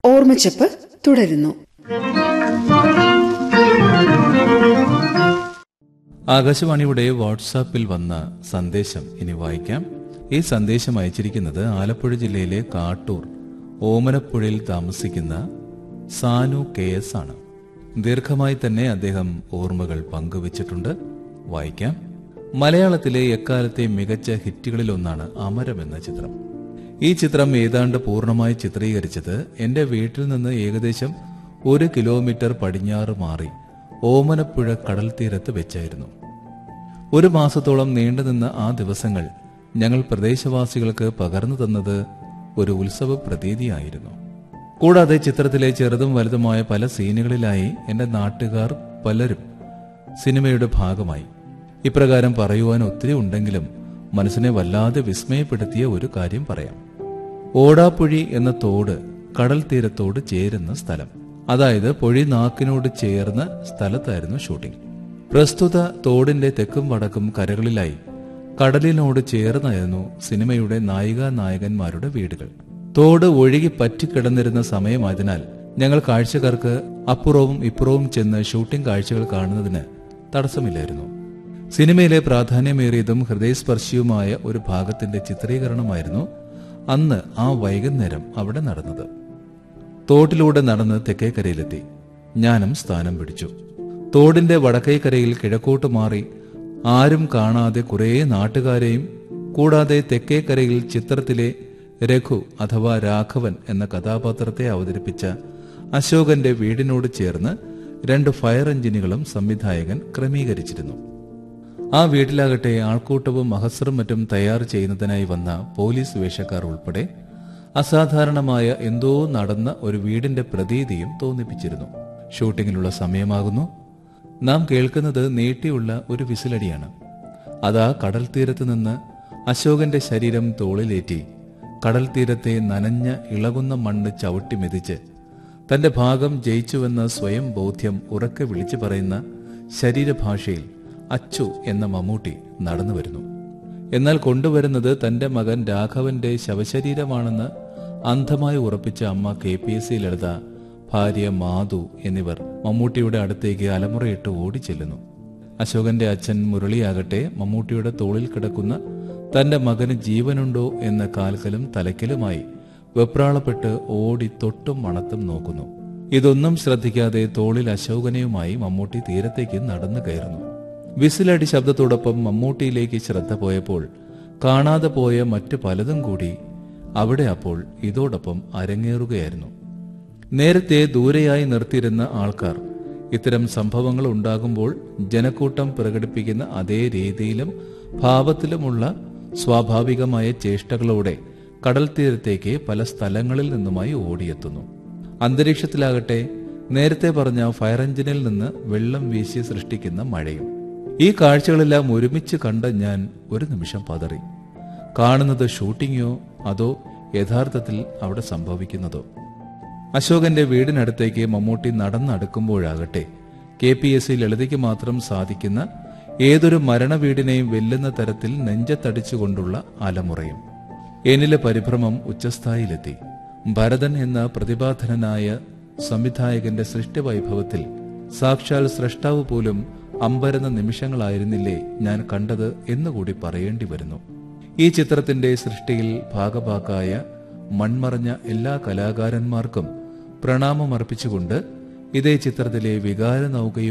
ഓർമ്മച്ചപ്പ് തുടരുന്നു ആകാശവാണിയുടെ വാട്സാപ്പിൽ വന്ന സന്ദേശം ഇനി വായിക്കാം ഈ സന്ദേശം അയച്ചിരിക്കുന്നത് ആലപ്പുഴ ജില്ലയിലെ കാട്ടൂർ ഓമനപ്പുഴയിൽ താമസിക്കുന്ന സാനു കെ എസ് ആണ് ദീർഘമായി തന്നെ അദ്ദേഹം ഓർമ്മകൾ പങ്കുവച്ചിട്ടുണ്ട് വായിക്കാം മലയാളത്തിലെ എക്കാലത്തെ മികച്ച ഹിറ്റുകളിലൊന്നാണ് അമരം എന്ന ചിത്രം ഈ ചിത്രം ഏതാണ്ട് പൂർണ്ണമായി ചിത്രീകരിച്ചത് എന്റെ വീട്ടിൽ നിന്ന് ഏകദേശം ഒരു കിലോമീറ്റർ പടിഞ്ഞാറ് മാറി ഓമനപ്പുഴ കടൽ തീരത്ത് വെച്ചായിരുന്നു ഒരു മാസത്തോളം നീണ്ടുനിന്ന ആ ദിവസങ്ങൾ ഞങ്ങൾ പ്രദേശവാസികൾക്ക് പകർന്നു തന്നത് ഒരു ഉത്സവ പ്രതീതിയായിരുന്നു കൂടാതെ ചിത്രത്തിലെ ചെറുതും വലുതുമായ പല സീനുകളിലായി എന്റെ നാട്ടുകാർ പലരും സിനിമയുടെ ഭാഗമായി ഇപ്രകാരം പറയുവാൻ ഒത്തിരി ഉണ്ടെങ്കിലും മനസ്സിനെ വല്ലാതെ വിസ്മയപ്പെടുത്തിയ ഒരു കാര്യം പറയാം ഓടാപ്പുഴി എന്ന തോട് കടൽ തീരത്തോട് ചേരുന്ന സ്ഥലം അതായത് പൊഴി നാക്കിനോട് ചേർന്ന സ്ഥലത്തായിരുന്നു ഷൂട്ടിംഗ് പ്രസ്തുത തോടിന്റെ തെക്കും വടക്കും കരകളിലായി കടലിനോട് ചേർന്നായിരുന്നു സിനിമയുടെ നായിക നായകന്മാരുടെ വീടുകൾ തോട് ഒഴുകി പറ്റിക്കിടന്നിരുന്ന സമയമായതിനാൽ ഞങ്ങൾ കാഴ്ചക്കാർക്ക് അപ്പുറവും ഇപ്പുറവും ചെന്ന് ഷൂട്ടിംഗ് കാഴ്ചകൾ കാണുന്നതിന് തടസ്സമില്ലായിരുന്നു സിനിമയിലെ പ്രാധാന്യമേറിയതും ഹൃദയസ്പർശിയുമായ ഒരു ഭാഗത്തിന്റെ ചിത്രീകരണമായിരുന്നു അന്ന് ആ വൈകുന്നേരം അവിടെ നടന്നത് തോട്ടിലൂടെ നടന്ന് തെക്കേക്കരയിലെത്തി ഞാനും സ്ഥാനം പിടിച്ചു തോടിന്റെ വടക്കേക്കരയിൽ കിഴക്കോട്ട് മാറി ആരും കാണാതെ കുറേ നാട്ടുകാരെയും കൂടാതെ തെക്കേക്കരയിൽ ചിത്രത്തിലെ രഘു അഥവാ രാഘവൻ എന്ന കഥാപാത്രത്തെ അവതരിപ്പിച്ച അശോകന്റെ വീടിനോട് ചേർന്ന് രണ്ട് ഫയർ എഞ്ചിനുകളും സംവിധായകൻ ക്രമീകരിച്ചിരുന്നു ആ വീട്ടിലാകട്ടെ ആൾക്കൂട്ടവും മഹസറും മറ്റും തയ്യാർ ചെയ്യുന്നതിനായി വന്ന പോലീസ് വേഷക്കാർ ഉൾപ്പെടെ അസാധാരണമായ എന്തോ നടന്ന ഒരു വീടിന്റെ പ്രതീതിയും തോന്നിപ്പിച്ചിരുന്നു ഷൂട്ടിങ്ങിനുള്ള സമയമാകുന്നു നാം കേൾക്കുന്നത് നീട്ടിയുള്ള ഒരു വിസിലടിയാണ് അതാ കടൽ തീരത്ത് നിന്ന് അശോകന്റെ ശരീരം തോളിലേറ്റി കടൽ തീരത്തെ നനഞ്ഞ ഇളകുന്ന മണ്ണ് ചവിട്ടി മെതിച്ച് തന്റെ ഭാഗം ജയിച്ചുവെന്ന സ്വയം ബോധ്യം ഉറക്കെ വിളിച്ചു പറയുന്ന ശരീരഭാഷയിൽ അച്ചു എന്ന മമ്മൂട്ടി നടന്നു വരുന്നു എന്നാൽ കൊണ്ടുവരുന്നത് തന്റെ മകൻ രാഘവന്റെ ശവശരീരമാണെന്ന് അന്ധമായി ഉറപ്പിച്ച അമ്മ K P S C Lalitha ഭാര്യ മാധു എന്നിവർ മമ്മൂട്ടിയുടെ അടുത്തേക്ക് അലമുറയിട്ട് ഓടിച്ചെല്ലുന്നു അശോകന്റെ അച്ഛൻ മുരളിയാകട്ടെ മമ്മൂട്ടിയുടെ തോളിൽ കിടക്കുന്ന തന്റെ മകന് ജീവനുണ്ടോ എന്ന കാൽക്കലും തലയ്ക്കലുമായി വെപ്രാളപ്പെട്ട് ഓടി തൊട്ടും മണത്തും നോക്കുന്നു ഇതൊന്നും ശ്രദ്ധിക്കാതെ തോളിൽ അശോകനെയുമായി മമ്മൂട്ടി തീരത്തേക്ക് നടന്നു കയറുന്നു വിസിലടി ശബ്ദത്തോടൊപ്പം മമ്മൂട്ടിയിലേക്ക് ശ്രദ്ധ പോയപ്പോൾ കാണാതെ പോയ മറ്റു പലതും കൂടി അവിടെ അപ്പോൾ ഇതോടൊപ്പം അരങ്ങേറുകയായിരുന്നു നേരത്തെ ദൂരെയായി നിർത്തിയിരുന്ന ആൾക്കാർ ഇത്തരം സംഭവങ്ങൾ ഉണ്ടാകുമ്പോൾ ജനക്കൂട്ടം പ്രകടിപ്പിക്കുന്ന അതേ രീതിയിലും ഭാവത്തിലുമുള്ള സ്വാഭാവികമായ ചേഷ്ടകളോടെ കടൽ തീരത്തേക്ക് പല സ്ഥലങ്ങളിൽ നിന്നുമായി ഓടിയെത്തുന്നു അന്തരീക്ഷത്തിലാകട്ടെ നേരത്തെ പറഞ്ഞ ഫയർ എഞ്ചിനിൽ നിന്ന് വെള്ളം വീശി സൃഷ്ടിക്കുന്ന മഴയും ഈ കാഴ്ചകളെല്ലാം ഒരുമിച്ച് കണ്ട ഞാൻ ഒരു നിമിഷം പതറി കാണുന്നത് ഷൂട്ടിങ്ങോ അതോ യഥാർത്ഥത്തിൽ അവിടെ സംഭവിക്കുന്നതോ അശോകന്റെ വീടിനടുത്തേക്ക് മമ്മൂട്ടി നടന്നടുക്കുമ്പോഴാകട്ടെ കെ പി എസ് സി ലളിതയ്ക്ക് മാത്രം സാധിക്കുന്ന ഏതൊരു മരണ വീടിനെയും വെല്ലുന്ന തരത്തിൽ നെഞ്ചത്തടിച്ചുകൊണ്ടുള്ള അലമുറയും എന്നിലെ പരിഭ്രമം ഉച്ചസ്ഥായിലെത്തി ഭരതൻ എന്ന പ്രതിഭാധനനായ സംവിധായകന്റെ സൃഷ്ടിവൈഭവത്തിൽ സാക്ഷാൽ സ്രഷ്ടാവ് പോലും അമ്പരന്ന നിമിഷങ്ങളായിരുന്നില്ലേ ഞാൻ കണ്ടത് എന്നുകൂടി പറയേണ്ടി വരുന്നു ഈ ചിത്രത്തിന്റെ സൃഷ്ടിയിൽ ഭാഗഭാക്കായ മൺമറഞ്ഞ എല്ലാ കലാകാരന്മാർക്കും പ്രണാമമർപ്പിച്ചുകൊണ്ട് ഇതേ ചിത്രത്തിലെ വികാര നൗകയും